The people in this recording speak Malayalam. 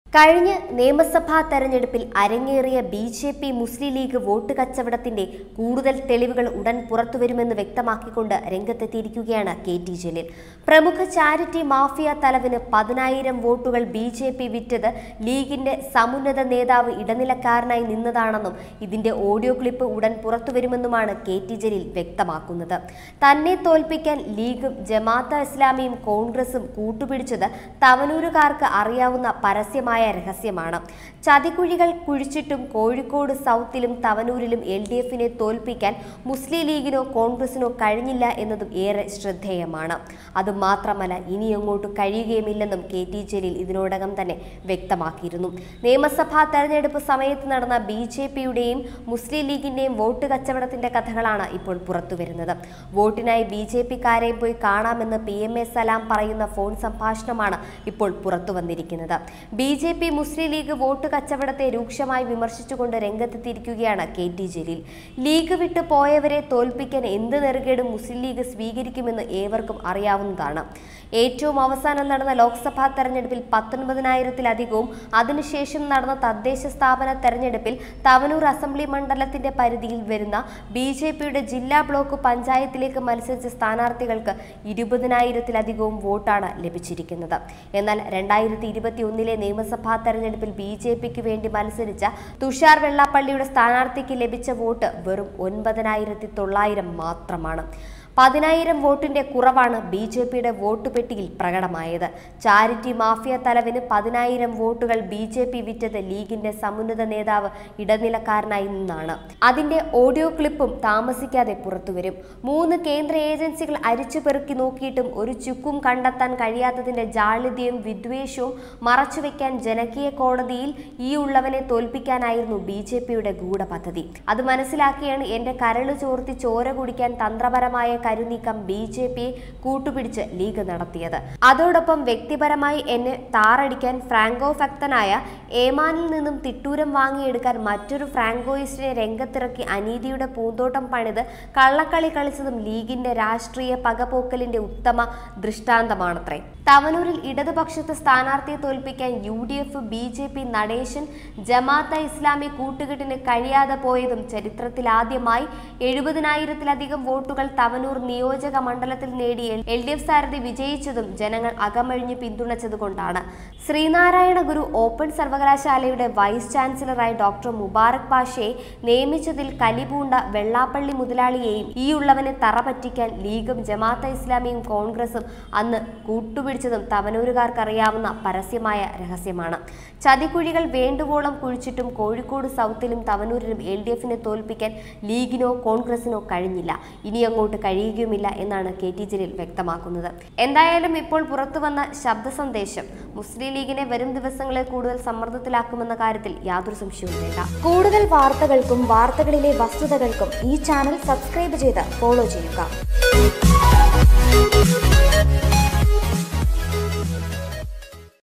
കഴിഞ്ഞ നിയമസഭാ തെരഞ്ഞെടുപ്പിൽ അരങ്ങേറിയ B J P Muslim League vote കച്ചവടത്തിന്റെ കൂടുതൽ തെളിവുകൾ ഉടൻ പുറത്തുവരുമെന്ന് വ്യക്തമാക്കിക്കൊണ്ട് രംഗത്തെത്തിയിരിക്കുകയാണ് കെ ടി ജലീൽ പ്രമുഖ ചാരിറ്റി മാഫിയ തലവിന് പതിനായിരം വോട്ടുകൾ ബി ജെ പി വിറ്റത് ലീഗിന്റെ സമുന്നത നേതാവ് ഇടനിലക്കാരനായി നിന്നതാണെന്നും ഇതിന്റെ ഓഡിയോ ക്ലിപ്പ് ഉടൻ പുറത്തുവരുമെന്നുമാണ് കെ ടി ജലീൽ വ്യക്തമാക്കുന്നത് തന്നെ തോൽപ്പിക്കാൻ ലീഗും ജമാഅത്ത് ഇസ്ലാമിയും കോൺഗ്രസും കൂട്ടുപിടിച്ചത് തവനൂരുകാർക്ക് അറിയാവുന്ന പരസ്യമായ രഹസ്യമാണ് ചതിക്കുഴികൾ കുഴിച്ചിട്ടും കോഴിക്കോട് സൗത്തിലും തവനൂരിലും എൽ ഡി എഫിനെ തോൽപ്പിക്കാൻ മുസ്ലിം ലീഗിനോ കോൺഗ്രസിനോ കഴിഞ്ഞില്ല എന്നതും ഏറെ ശ്രദ്ധേയമാണ് അതുമാത്രമല്ല ഇനി അങ്ങോട്ട് കഴിയുകയുമില്ലെന്നും കെ ടി ജലീൽ ഇതിനോടകം തന്നെ വ്യക്തമാക്കിയിരുന്നു നിയമസഭാ തെരഞ്ഞെടുപ്പ് സമയത്ത് നടന്ന ബി ജെ പിയുടെയും മുസ്ലിം ലീഗിന്റെയും വോട്ട് കച്ചവടത്തിന്റെ കഥകളാണ് ഇപ്പോൾ പുറത്തുവരുന്നത് വോട്ടിനായി ബി ജെ പിക്കാരെയും പോയി കാണാമെന്ന് പി എം എ സലാം പറയുന്ന ഫോൺ സംഭാഷണമാണ് ഇപ്പോൾ പുറത്തു വന്നിരിക്കുന്നത് B J P Muslim League vote കച്ചവടത്തെ രൂക്ഷമായി വിമർശിച്ചുകൊണ്ട് രംഗത്തെത്തിയിരിക്കുകയാണ് കെ ടി ജലീൽ ലീഗ് വിട്ട് പോയവരെ തോൽപ്പിക്കാൻ എന്ത് നെറുകേടും മുസ്ലിം ലീഗ് സ്വീകരിക്കുമെന്ന് ഏവർക്കും അറിയാവുന്നതാണ് ഏറ്റവും അവസാനം നടന്ന ലോക്സഭാ തെരഞ്ഞെടുപ്പിൽ പത്തൊൻപതിനായിരത്തിലധികവും അതിനുശേഷം നടന്ന തദ്ദേശ സ്ഥാപന തെരഞ്ഞെടുപ്പിൽ തവനൂർ അസംബ്ലി മണ്ഡലത്തിന്റെ പരിധിയിൽ വരുന്ന ബി ജെ പിയുടെ ജില്ലാ ബ്ലോക്ക് പഞ്ചായത്തിലേക്ക് മത്സരിച്ച സ്ഥാനാർത്ഥികൾക്ക് ഇരുപതിനായിരത്തിലധികവും വോട്ടാണ് ലഭിച്ചിരിക്കുന്നത് എന്നാൽ രണ്ടായിരത്തി ഇരുപത്തി ഒന്നിലെ നിയമസഭാ തെരഞ്ഞെടുപ്പിൽ ബി ജെ പിക്ക് വേണ്ടി മത്സരിച്ച തുഷാർ വെള്ളാപ്പള്ളിയുടെ സ്ഥാനാർത്ഥിക്ക് ലഭിച്ച വോട്ട് വെറും ഒൻപതിനായിരത്തി തൊള്ളായിരം മാത്രമാണ് പതിനായിരം വോട്ടിന്റെ കുറവാണ് ബി ജെ പിയുടെ വോട്ട് പെട്ടിയിൽ പ്രകടമായത് ചാരിറ്റി മാഫിയ തലവിന് പതിനായിരം വോട്ടുകൾ ബി ജെ പി വിറ്റത് ലീഗിന്റെ സമുന്നത നേതാവ് ഇടനിലക്കാരനായി നിന്നാണ് അതിന്റെ ഓഡിയോ ക്ലിപ്പും താമസിക്കാതെ പുറത്തുവരും മൂന്ന് കേന്ദ്ര ഏജൻസികൾ അരിച്ചുപെറുക്കി നോക്കിയിട്ടും ഒരു ചുക്കും കണ്ടെത്താൻ കഴിയാത്തതിന്റെ ജാള്യതയും വിദ്വേഷവും മറച്ചുവെക്കാൻ ജനകീയ കോടതിയിൽ ഈ ഉള്ളവനെ തോൽപ്പിക്കാനായിരുന്നു ബി ജെ പിയുടെ ഗൂഢപദ്ധതി അത് മനസ്സിലാക്കിയാണ് എന്റെ കരള് ചോർത്തി ചോര കുടിക്കാൻ തന്ത്രപരമായ കരുനീക്കം ബി ജെ പിയെ കൂട്ടുപിടിച്ച് ലീഗ് നടത്തിയത് അതോടൊപ്പം വ്യക്തിപരമായി എന്നെ താറടിക്കാൻ ഫ്രാങ്കോ ഭക്തനായ ഏമാനിൽ നിന്നും തിട്ടൂരം വാങ്ങിയെടുക്കാൻ മറ്റൊരു ഫ്രാങ്കോയിസ്റ്റിനെ രംഗത്തിറക്കി അനീതിയുടെ പൂന്തോട്ടം പണിത് കള്ളക്കളി കളിച്ചതും ലീഗിന്റെ രാഷ്ട്രീയ പകപോക്കലിന്റെ ഉത്തമ ദൃഷ്ടാന്തമാണത്രേ തവനൂരിൽ ഇടതുപക്ഷത്ത് സ്ഥാനാർത്ഥിയെ തോൽപ്പിക്കാൻ U D F B J P Natesan Jamaate Islami കൂട്ടുകെട്ടിന് കഴിയാതെ പോയതും ചരിത്രത്തിലാദ്യമായി എഴുപതിനായിരത്തിലധികം വോട്ടുകൾ തവനൂർ നിയോജക മണ്ഡലത്തിൽ നേടി എൽ ഡി എഫ് സാരഥി വിജയിച്ചതും ജനങ്ങൾ അകമഴിഞ്ഞ് പിന്തുണച്ചതുകൊണ്ടാണ് ശ്രീനാരായണ ഗുരു ഓപ്പൺ സർവകലാശാലയുടെ വൈസ് ചാൻസലറായി ഡോക്ടർ മുബാറക് പാഷയെ നിയമിച്ചതിൽ കലിപൂണ്ട വെള്ളാപ്പള്ളി മുതലാളിയെയും ഈ ഉള്ളവനെ തറ പറ്റിക്കാൻ ലീഗും ജമാഅത്തെ ഇസ്ലാമിയും കോൺഗ്രസും അന്ന് കൂട്ടുപിടിച്ചതും തവനൂരുകാർക്കറിയാവുന്ന പരസ്യമായ രഹസ്യമാണ് ചതിക്കുഴികൾ വേണ്ടുവോളം കുഴിച്ചിട്ടും കോഴിക്കോട് സൗത്തിലും തവനൂരിലും എൽ ഡി എഫിനെ തോൽപ്പിക്കാൻ ലീഗിനോ കോൺഗ്രസിനോ കഴിഞ്ഞില്ല ഇനി അങ്ങോട്ട് കഴിയുകയുമില്ല എന്നാണ് കെ ടി ജലീൽ വ്യക്തമാക്കുന്നത് എന്തായാലും ഇപ്പോൾ പുറത്തുവന്ന ശബ്ദ സന്ദേശം മുസ്ലിം ലീഗിനെ വരും ദിവസങ്ങളിൽ കൂടുതൽ സമ്മർദ്ദത്തിലാക്കുമെന്ന കാര്യത്തിൽ യാതൊരു സംശയവും വേണ്ട കൂടുതൽ വാർത്തകൾക്കും വാർത്തകളിലെ വസ്തുതകൾക്കും ഈ ചാനൽ സബ്സ്ക്രൈബ് ചെയ്ത് ഫോളോ ചെയ്യുക